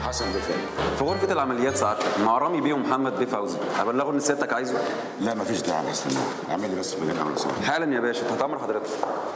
حسن بيه فين في غرفة العمليات سعادتك مع رامي بيه ومحمد بيه فوزي هبلغه ان سيادتك عايزه لا مفيش داعي انا هستناه اعمل لي بس فنجان قهوه صح حالا يا باشا تحت امر حضرتك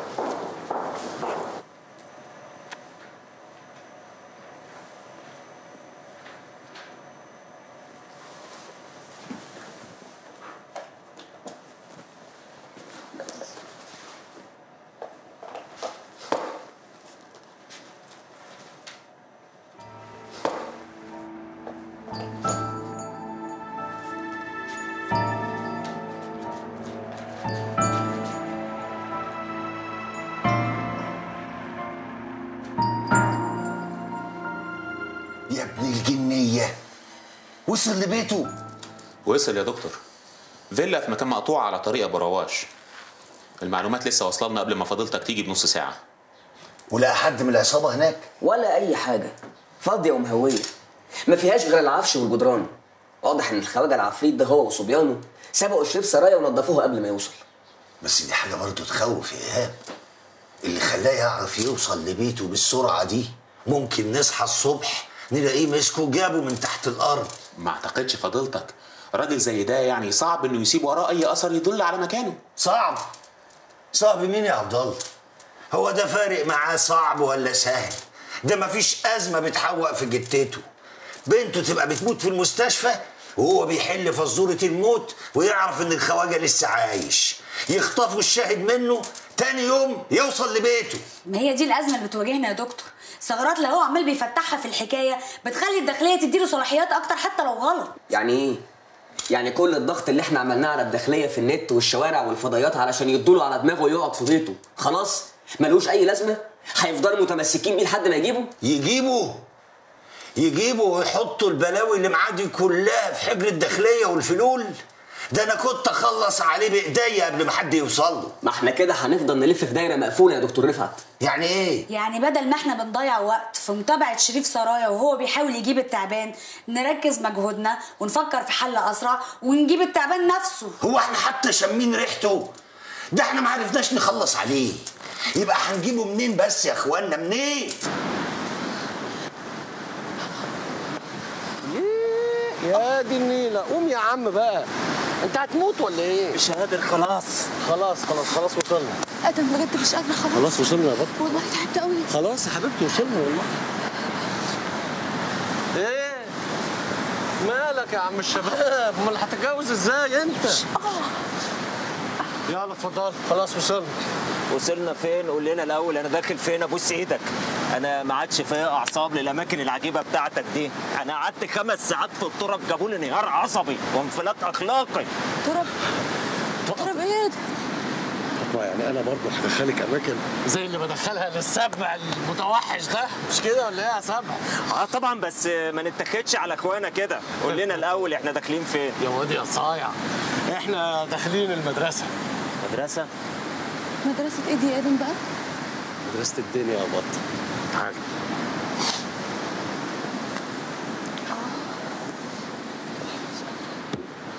يا ابن الجنية وصل لبيته وصل يا دكتور فيلا في مكان مقطوع على طريق ابو رواش المعلومات لسه واصله لنا قبل ما فضيلتك تيجي بنص ساعه ولقى حد من العصابة هناك ولا اي حاجه فاضيه ومهويه ما فيهاش غير العفش والجدران واضح ان الخواجه العفريت ده هو وصبيانه سبقوا شريف سرايا ونضفوها قبل ما يوصل بس دي حاجة برضه تخوف يا إيهاب اللي خلاه يعرف يوصل لبيته بالسرعة دي ممكن نصحى الصبح نلاقيه مسكه جابه من تحت الأرض ما اعتقدش فضيلتك راجل زي ده يعني صعب انه يسيب وراه اي اثر يدل على مكانه صعب صعب مين يا عبد الله هو ده فارق معاه صعب ولا سهل ده مفيش أزمة بتحوق في جتته بنته تبقى بتموت في المستشفى وهو بيحل فزورة الموت ويعرف إن الخواجة لسه عايش يخطفوا الشاهد منه تاني يوم يوصل لبيته ما هي دي الازمه اللي بتواجهنا يا دكتور ثغرات اللي هو عمال بيفتحها في الحكايه بتخلي الداخليه تديله صلاحيات اكتر حتى لو غلط يعني ايه يعني كل الضغط اللي احنا عملناه على الداخليه في النت والشوارع والفضائيات علشان يدوله على دماغه ويقعد في بيته خلاص ملوش اي لازمه هيفضلوا متمسكين بيه لحد ما يجيبوا يجيبوا يجيبوا ويحطوا البلاوي اللي معاه دي كلها في حجر الداخلية والفلول ده أنا كنت أخلص عليه بإيديا قبل ما حد يوصل له ما احنا كده هنفضل نلف في دايره مقفوله يا دكتور رفعت يعني إيه؟ يعني بدل ما احنا بنضيع وقت في متابعه شريف سرايا وهو بيحاول يجيب التعبان نركز مجهودنا ونفكر في حل اسرع ونجيب التعبان نفسه هو احنا حتى شامين ريحته ده احنا ما عرفناش نخلص عليه يبقى هنجيبه منين بس يا اخوانا منين يا دي النيلة قوم يا عم بقى انت هتموت ولا ايه؟ مش قادر خلاص خلاص خلاص خلاص وصلنا ادم بجد مش قادره خلاص خلاص وصلنا يا بطل والله تعبت قوي خلاص يا حبيبتي وصلنا والله ايه مالك يا عم الشباب امال هتتجوز ازاي انت يلا اتفضل خلاص وصلنا وصلنا فين قول لنا الاول انا داخل فين ابوس ايدك انا ما عادش فيا اعصاب للاماكن العجيبه بتاعتك دي انا قعدت خمس ساعات في الطرق جابوا لي انهيار عصبي وانفلات اخلاقي تراب تراب ايه ده ما يعني انا برضه هدخلك اماكن زي اللي بدخلها للسبع المتوحش ده مش كده ولا ايه يا سبع؟ اه طبعا بس ما نتكتش على اخوانا كده قول لنا الاول احنا داخلين فين يا واد يا صايع احنا داخلين المدرسه مدرسه مدرسه ايه دي يا ادم بقى مدرسه الدنيا يا بط تعالى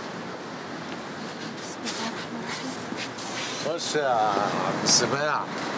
بسم الله الرحمن الرحيم خش يا عم السباع